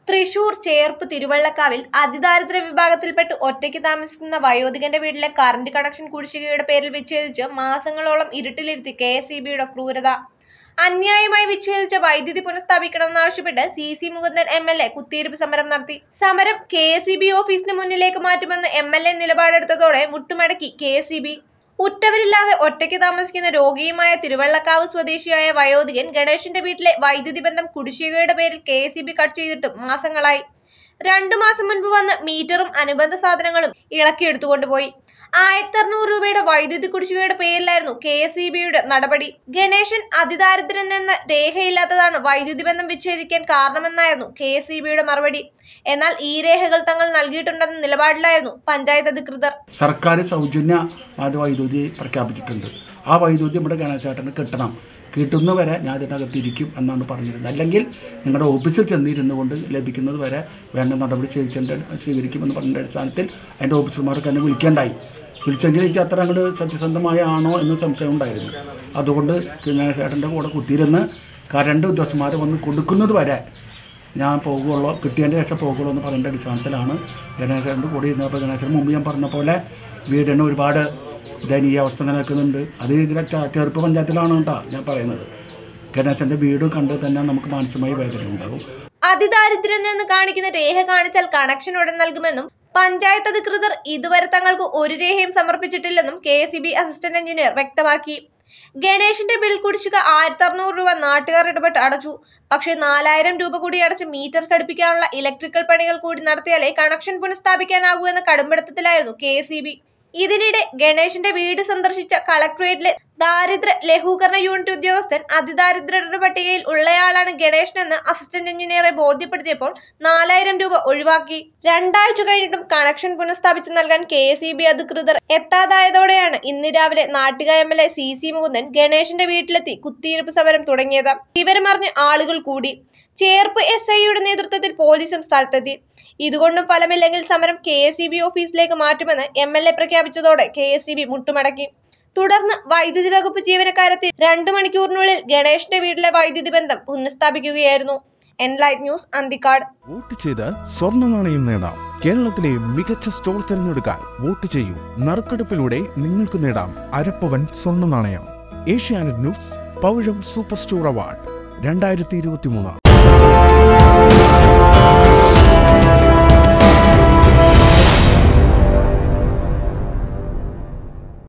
തൃശൂർ ചേർപ്പ് തിരുവള്ളക്കാവിൽ അതിദാരിദ്ര്യ വിഭാഗത്തിൽപ്പെട്ട് ഒറ്റയ്ക്ക് താമസിക്കുന്ന വയോധികന്റെ വീട്ടിലെ കറന്റ് കണക്ഷൻ കുടിശ്ശികയുടെ പേരിൽ വിച്ഛേദിച്ച് മാസങ്ങളോളം ഇരുട്ടിലിരുത്തി കെ എസ് ഇ ബിയുടെ ക്രൂരത അന്യായമായി വിച്ഛേദിച്ച വൈദ്യുതി പുനഃസ്ഥാപിക്കണമെന്നാവശ്യപ്പെട്ട് C C Mukundan M L A കുത്തിയിരിപ്പ് സമരം നടത്തി സമരം കെ എസ് ഇ ബി ഓഫീസിന് മുന്നിലേക്ക് മാറ്റുമെന്ന് എം എൽ എ നിലപാടെടുത്തതോടെ മുട്ടുമടക്കി കെ എസ് ഇ ബി ഉറ്റവരില്ലാതെ ഒറ്റയ്ക്ക് താമസിക്കുന്ന രോഗിയുമായ തിരുവള്ളക്കാവ് സ്വദേശിയായ വയോധികൻ ഗണേഷിന്റെ വീട്ടിലെ വൈദ്യുതി ബന്ധം കുടിശ്ശികയുടെ പേരിൽ K S E B cut ചെയ്തിട്ടും മാസങ്ങളായി രണ്ടു മാസം മുൻപ് വന്ന് മീറ്ററും അനുബന്ധ സാധനങ്ങളും ഇളക്കിയെടുത്തുകൊണ്ടുപോയി ആയിരത്തി അറുന്നൂറ് രൂപയുടെ വൈദ്യുതി കുടിശ്ശികയുടെ പേരിലായിരുന്നു കെ എസ് ഇ ബിയുടെ നടപടി ഗണേശൻ അതിദാരിദ്ര്യൻ എന്ന രേഖയില്ലാത്തതാണ് വൈദ്യുതി ബന്ധം വിച്ഛേദിക്കാൻ കാരണമെന്നായിരുന്നു കെ എസ് ഇ ബിയുടെ മറുപടി എന്നാൽ ഈ രേഖകൾ തങ്ങൾ നൽകിയിട്ടുണ്ടെന്ന നിലപാടിലായിരുന്നു പഞ്ചായത്ത് അധികൃതർ സർക്കാർ സൗജന്യ ആ വൈദ്യുതി പ്രഖ്യാപിച്ചിട്ടുണ്ട് ആ വൈദ്യുതി നമ്മുടെ ഗണേശേട്ടന് കിട്ടണം കിട്ടുന്ന വരെ ഞാൻ ഇതിനകത്ത് ഇരിക്കും എന്നാണ് പറഞ്ഞിരുന്നത് അല്ലെങ്കിൽ നിങ്ങളുടെ ഓഫീസിൽ ചെന്നിരുന്നു കൊണ്ട് ലഭിക്കുന്നത് വരെ വേണ്ട നടപടി സ്വീകരിക്കേണ്ട സ്വീകരിക്കുമെന്ന് പറഞ്ഞ അടിസ്ഥാനത്തിൽ അതിൻ്റെ ഓഫീസർമാർക്ക് എന്നെ വിളിക്കേണ്ടായി വിളിച്ചെങ്കിൽ എനിക്ക് അത്ര അങ്ങോട്ട് സത്യസന്ധമായ ആണോ എന്ന് സംശയം ഉണ്ടായിരുന്നു അതുകൊണ്ട് ഗണേശേട്ടൻ്റെ കൂടെ കുത്തിയിരുന്ന് കരണ്ട് ഉദ്യോഗസ്ഥന്മാർ വന്ന് കൊടുക്കുന്നത് വരെ ഞാൻ പോകുള്ളൂ കിട്ടിയതിൻ്റെ ശേഷം പോകുള്ളൂ എന്ന് പറയേണ്ട അടിസ്ഥാനത്തിലാണ് ഗണേശൻ്റെ കൂടെ ഇരുന്നപ്പോൾ ഗണേശന് മുമ്പ് ഞാൻ പറഞ്ഞ പോലെ വീടിന് ഒരുപാട് ദയനീയ അവസ്ഥ നിലനിൽക്കുന്നുണ്ട് അത് ഇതിലെ ചെ- ചെറുപ്പ് പഞ്ചായത്തിലാണ് കേട്ടോ ഞാൻ പറയുന്നത് ഗണേശൻ്റെ വീട് കണ്ട് തന്നെ നമുക്ക് മാനസികമായ വേദന ഉണ്ടാകും അതിദാരിദ്ര്യൻ എന്ന് കാണിക്കുന്ന രേഖ കാണിച്ചാൽ കണക്ഷൻ ഉടൻ നൽകുമെന്നും പഞ്ചായത്ത് അധികൃതർ ഇതുവരെ തങ്ങൾക്ക് ഒരു രേഖയും സമർപ്പിച്ചിട്ടില്ലെന്നും K S E B assistant engineer വ്യക്തമാക്കി ഗണേഷിന്റെ ബിൽ കുടിശ്ശിക ആയിരത്തി അറുന്നൂറ് രൂപ നാട്ടുകാർ ഇടപെട്ട് അടച്ചു പക്ഷേ നാലായിരം രൂപ കൂടി അടച്ച് മീറ്റർ ഘടിപ്പിക്കാനുള്ള ഇലക്ട്രിക്കൽ പണികൾ കൂടി നടത്തിയാലേ കണക്ഷൻ പുനഃസ്ഥാപിക്കാനാകൂ എന്ന കടുംപിടുത്തത്തിലായിരുന്നു കെ എസ് ഇ ബി ഇതിനിടെ ഗണേഷിന്റെ വീട് സന്ദർശിച്ച കളക്ടറേറ്റിലെ ദാരിദ്ര്യ ലഘൂകരണ യൂണിറ്റ് ഉദ്യോഗസ്ഥൻ അതിദാരിദ്ര്യരുടെ പട്ടികയിൽ ഉള്ളയാളാണ് ഗണേശനെന്ന് അസിസ്റ്റന്റ് എഞ്ചിനീയറെ ബോധ്യപ്പെടുത്തിയപ്പോൾ നാലായിരം രൂപ ഒഴിവാക്കി രണ്ടാഴ്ച കഴിഞ്ഞിട്ടും കണക്ഷൻ പുനഃസ്ഥാപിച്ചു നൽകാൻ കെ എസ് ഇ ബി അധികൃതർ എത്താതായതോടെയാണ് ഇന്ന് രാവിലെ Nattika M L A C C Mukundan ഗണേഷിന്റെ വീട്ടിലെത്തി കുത്തിയിരിപ്പ് സമരം തുടങ്ങിയത് വിവരമറിഞ്ഞ് ആളുകൾ കൂടി ചേർപ്പ് എസ് ഐയുടെ നേതൃത്വത്തിൽ പോലീസും സ്ഥലത്തെത്തി ഇതുകൊണ്ടും ഫലമില്ലെങ്കിൽ സമരം കെ എസ് ഇ ബി ഓഫീസിലേക്ക് മാറ്റുമെന്ന് എം എൽ എ പ്രഖ്യാപിച്ചതോടെ കെ എസ് ഇ ബി മുട്ടുമടക്കി തുടർന്ന് വൈദ്യുതി വകുപ്പ് ജീവനക്കാരെത്തി രണ്ടു മണിക്കൂറിനുള്ളിൽ ഗണേഷിന്റെ വീട്ടിലെ വൈദ്യുതി ബന്ധം പുനഃസ്ഥാപിക്കുകയായിരുന്നു എൻലൈറ്റ് ന്യൂസ് അന്തിക്കാട് വോട്ട് ചെയ്ത് സ്വർണ്ണ നാണയം നേടാം കേരളത്തിലെ മികച്ച സ്റ്റോർ തിരഞ്ഞെടുക്കാൻ വോട്ട് ചെയ്യൂ നറുക്കെടുപ്പിലൂടെ നിങ്ങൾക്ക് നേടാം അരപ്പവൻ സ്വർണ്ണ നാണയം ഏഷ്യാനെറ്റ് ന്യൂസ് പൗഴം സൂപ്പർ സ്റ്റോർ അവാർഡ് രണ്ടായിരത്തി ഇരുപത്തി മൂന്ന്